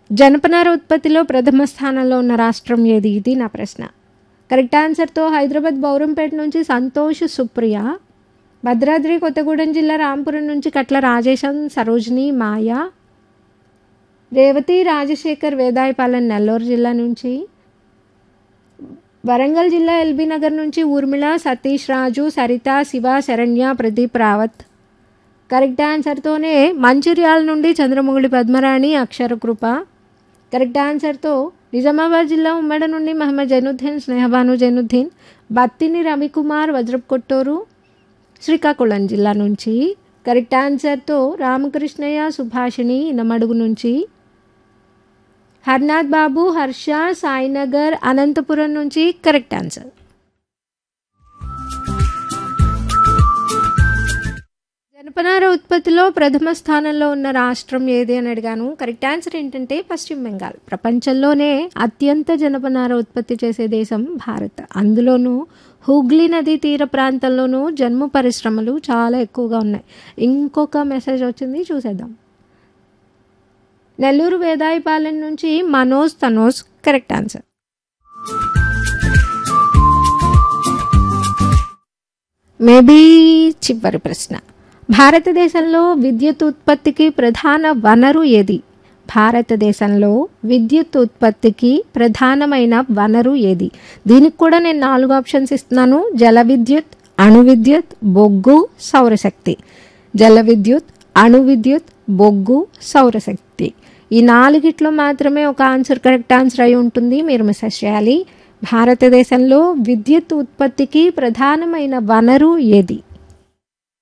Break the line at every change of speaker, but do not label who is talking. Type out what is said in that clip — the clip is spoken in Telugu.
జనపనార ఉత్పత్తిలో ప్రథమ స్థానంలో ఉన్న రాష్ట్రం ఏది ఇది నా ప్రశ్న కరెక్ట్ ఆన్సర్తో హైదరాబాద్ బౌరంపేట నుంచి సంతోష్ సుప్రియ భద్రాద్రి కొత్తగూడెం జిల్లా రాంపురం నుంచి కట్ల రాజేశం సరోజిని మాయా రేవతి రాజశేఖర్ వేదాయపాలెం నెల్లూరు జిల్లా నుంచి వరంగల్ జిల్లా ఎల్బీ నగర్ నుంచి ఊర్మిళ సతీష్ రాజు సరిత శివ శరణ్య ప్రదీప్ రావత్ కరెక్ట్ ఆన్సర్తోనే మంచిర్యాల నుండి చంద్రముగుళి పద్మరాణి అక్షర కృప కరెక్ట్ ఆన్సర్తో నిజామాబాద్ జిల్లా ఉమ్మడి నుండి మహమ్మద్ జైనుద్దీన్ స్నేహబాను జైనుద్దీన్ బత్తిని రవికుమార్ వజ్రప్ కొట్టూరు శ్రీకాకుళం జిల్లా నుంచి కరెక్ట్ ఆన్సర్తో రామకృష్ణయ్య సుభాషిణి ఇనమడుగు నుంచి హర్నాథ్ బాబు హర్ష సాయినగర్ అనంతపురం నుంచి కరెక్ట్ ఆన్సర్ జనపనార ఉత్పత్తిలో ప్రథమ స్థానంలో ఉన్న రాష్ట్రం ఏది అని అడిగాను కరెక్ట్ ఆన్సర్ ఏంటంటే పశ్చిమ బెంగాల్ ప్రపంచంలోనే అత్యంత జనపనార ఉత్పత్తి చేసే దేశం భారత్ అందులోనూ హుగ్లీ నది తీర ప్రాంతంలోనూ జన్మ పరిశ్రమలు చాలా ఎక్కువగా ఉన్నాయి ఇంకొక మెసేజ్ వచ్చింది చూసేద్దాం నెల్లూరు వేదాయపాలెం నుంచి Manoj Thanoj correct answer maybe చివరి ప్రశ్న భారతదేశంలో విద్యుత్ ఉత్పత్తికి ప్రధాన వనరు ఏది భారతదేశంలో విద్యుత్ ఉత్పత్తికి ప్రధానమైన వనరు ఏది దీనికి కూడా నేను నాలుగు ఆప్షన్స్ ఇస్తున్నాను జల విద్యుత్ అణు విద్యుత్ బొగ్గు సౌరశక్తి జల విద్యుత్ అణు విద్యుత్ బొగ్గు సౌరశక్తి ఈ నాలుగిట్లో మాత్రమే ఒక ఆన్సర్ కరెక్ట్ ఆన్సర్ అయి ఉంటుంది మీరు మెసేజ్ చేయాలి భారతదేశంలో విద్యుత్ ఉత్పత్తికి ప్రధానమైన వనరు ఏది